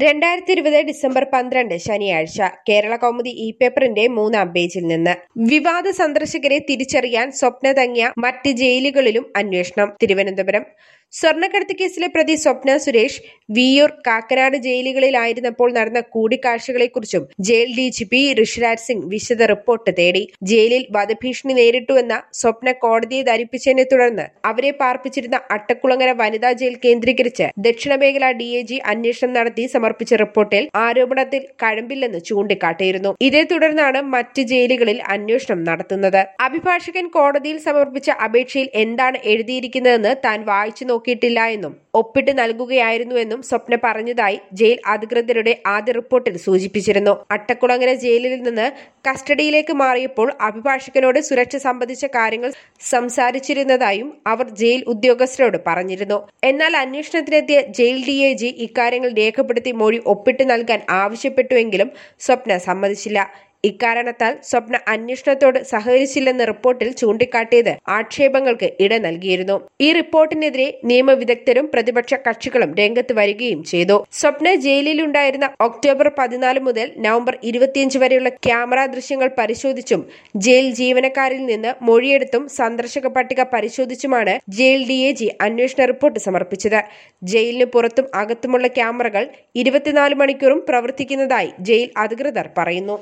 രണ്ടായിരത്തി ഇരുപത് ഡിസംബർ പന്ത്രണ്ട് ശനിയാഴ്ച കേരള കൗമുദി ഇ പേപ്പറിന്റെ മൂന്നാം പേജിൽ നിന്ന് വിവാദ സന്ദർശകരെ തിരിച്ചറിയാൻ സ്വപ്ന തങ്ങിയ മറ്റ് ജയിലുകളിലും അന്വേഷണം തിരുവനന്തപുരം സ്വർണ്ണക്കടത്ത് കേസിലെ പ്രതി സ്വപ്ന സുരേഷ് വിയൂർ കാക്കനാട് ജയിലുകളിലായിരുന്നപ്പോൾ നടന്ന കൂടിക്കാഴ്ചകളെക്കുറിച്ചും jail D G P Rishiraj Singh വിശദ റിപ്പോർട്ട് തേടി ജയിലിൽ വധഭീഷണി നേരിട്ടുവെന്ന സ്വപ്ന കോടതിയെ ധരിപ്പിച്ചതിനെ തുടർന്ന് അവരെ പാർപ്പിച്ചിരുന്ന അട്ടക്കുളങ്ങര വനിതാ ജയിൽ കേന്ദ്രീകരിച്ച് ദക്ഷിണ മേഖല ഡി എ ജി അന്വേഷണം നടത്തി സമർപ്പിച്ച റിപ്പോർട്ടിൽ ആരോപണത്തിൽ കഴമ്പില്ലെന്ന് ചൂണ്ടിക്കാട്ടിയിരുന്നു ഇതേ തുടർന്നാണ് മറ്റ് ജയിലുകളിൽ അന്വേഷണം നടത്തുന്നത് അഭിഭാഷകൻ കോടതിയിൽ സമർപ്പിച്ച അപേക്ഷയിൽ എന്താണ് എഴുതിയിരിക്കുന്നതെന്ന് താൻ വായിച്ചു നോക്കിയിട്ടില്ല എന്നും ഒപ്പിട്ട് നൽകുകയായിരുന്നുവെന്നും സ്വപ്ന പറഞ്ഞതായി ജയിൽ അധികൃതരുടെ ആദ്യ റിപ്പോർട്ടിൽ സൂചിപ്പിച്ചിരുന്നു അട്ടക്കുളങ്ങര ജയിലിൽ നിന്ന് കസ്റ്റഡിയിലേക്ക് മാറിയപ്പോൾ അഭിഭാഷകനോട് സുരക്ഷ സംബന്ധിച്ച കാര്യങ്ങൾ സംസാരിച്ചിരുന്നതായും അവർ ജയിൽ ഉദ്യോഗസ്ഥരോട് പറഞ്ഞിരുന്നു എന്നാൽ അന്വേഷണത്തിനെത്തിയ ജയിൽ ഡി എ ജി ഇക്കാര്യങ്ങൾ രേഖപ്പെടുത്തി മൊഴി ഒപ്പിട്ട് നൽകാൻ ആവശ്യപ്പെട്ടുവെങ്കിലും സ്വപ്ന സമ്മതിച്ചില്ല ഇക്കാരണത്താൽ സ്വപ്ന അന്വേഷണത്തോട് സഹകരിച്ചില്ലെന്ന് റിപ്പോർട്ടിൽ ചൂണ്ടിക്കാട്ടിയത് ആക്ഷേപങ്ങൾക്ക് ഇട നൽകിയിരുന്നു ഈ റിപ്പോർട്ടിനെതിരെ നിയമവിദഗ്ധരും പ്രതിപക്ഷ കക്ഷികളും രംഗത്ത് വരികയും ചെയ്തു സ്വപ്ന ജയിലിലുണ്ടായിരുന്ന ഒക്ടോബർ പതിനാല് മുതൽ നവംബർ ഇരുപത്തിയഞ്ച് വരെയുള്ള ക്യാമറ ദൃശ്യങ്ങൾ പരിശോധിച്ചും ജയിൽ ജീവനക്കാരിൽ നിന്ന് മൊഴിയെടുത്തും സന്ദർശക പട്ടിക പരിശോധിച്ചുമാണ് ജയിൽ ഡി എ ജി അന്വേഷണ റിപ്പോർട്ട് സമർപ്പിച്ചത് ജയിലിന് പുറത്തും അകത്തുമുള്ള ക്യാമറകൾ ഇരുപത്തിനാല് മണിക്കൂറും പ്രവർത്തിക്കുന്നതായി ജയിൽ അധികൃതർ പറയുന്നു